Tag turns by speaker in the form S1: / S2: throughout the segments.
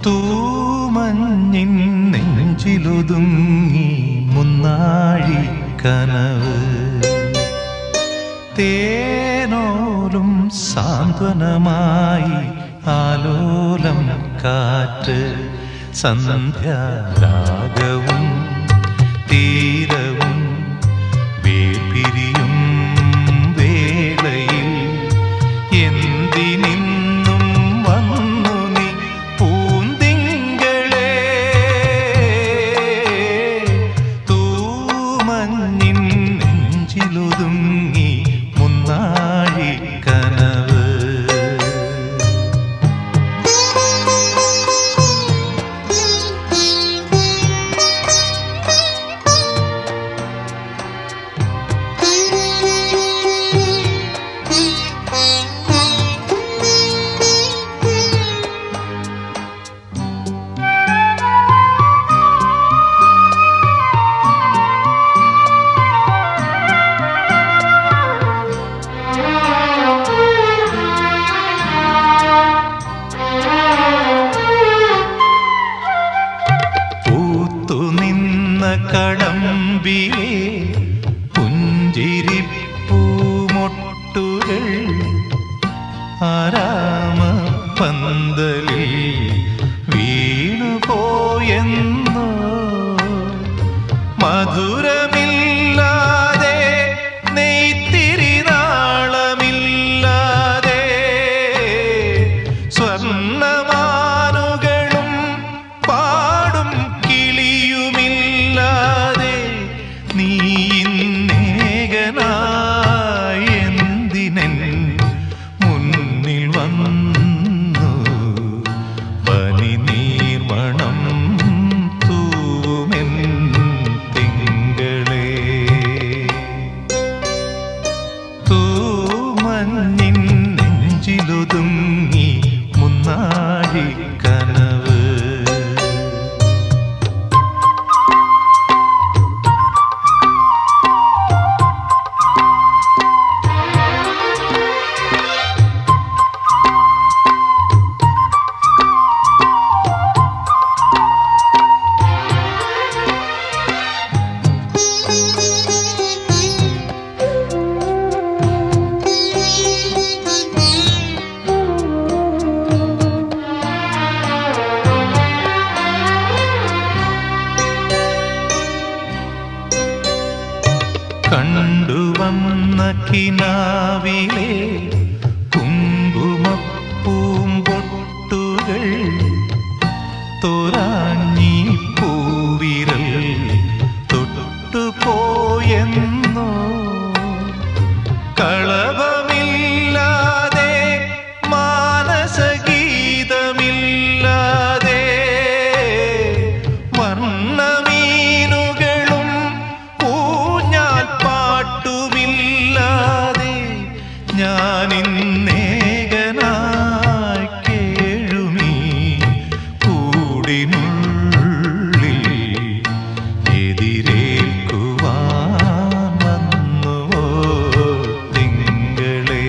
S1: തൂമഞ്ഞിൻ നെഞ്ചിലൊതുങ്ങി മുന്നാഴി കനവ് തേനോലും സാന്ത്വനമായി ആലോലം കാറ്റ് സന്ധ്യാരാഗവും തീരവും വേർപിരിയും വേളയിൽ എന്തിനിന്നും വന്നു നീ പൂന്തിങ്കളെ തൂമഞ്ഞിൻ നെഞ്ചിലൊതുങ്ങി മുന്നാഴി കനവ് പൂത്തുനിന്ന കടമ്പിലെ പുഞ്ചിരിപ്പൂമൊട്ടുകൾ ആരാമ പന്തലിൽ വീണുപോയെന്നോ മധുരമില്ലാതെ നെയ്ത്തിരി നാളമില്ലാതെ സ്വർണ്ണമാനുകളും പാടും കിളിയുമില്ലാതെ നീ ഇന്നേകനായി എന്തിനൻ മുന്നിൽ വന്നു പനി നീർമണം തൂമെൻ തിങ്കളേ തൂമഞ്ഞിൻ നെഞ്ചിലൊതുങ്ങി മുന്നാഴി കനവ് കണ്ടുവന്ന കിനാവിലെ കുങ്കുമപ്പൂമ്പൊട്ടുകൾ തോരാഞ്ഞി പൂവിരൽ തൊട്ടുപോയെന്നോ കളഭമില്ലാതെ മാനസഗീതമില്ലാതെ വർണ്ണമീനുകളും ഊഞ്ഞാൽ പാട്ടുമില്ലാതെ ഞാനിന്നേകനായി കേഴുമീ കൂടിനുള്ളിൽ എതിരേൽക്കുവാൻ വന്നുവോ തിങ്കളേ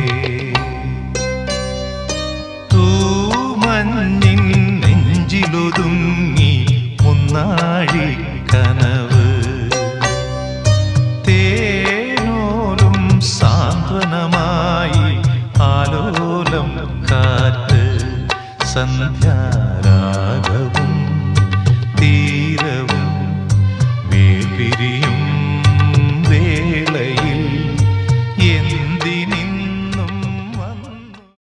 S1: തൂമഞ്ഞിൻ നെഞ്ചിലൊതുങ്ങി മുന്നാഴി കനവ് തേനോലും സാന്ത്വനമായി ആലോലം കാറ്റ് സന്ധ്യാരാഗവും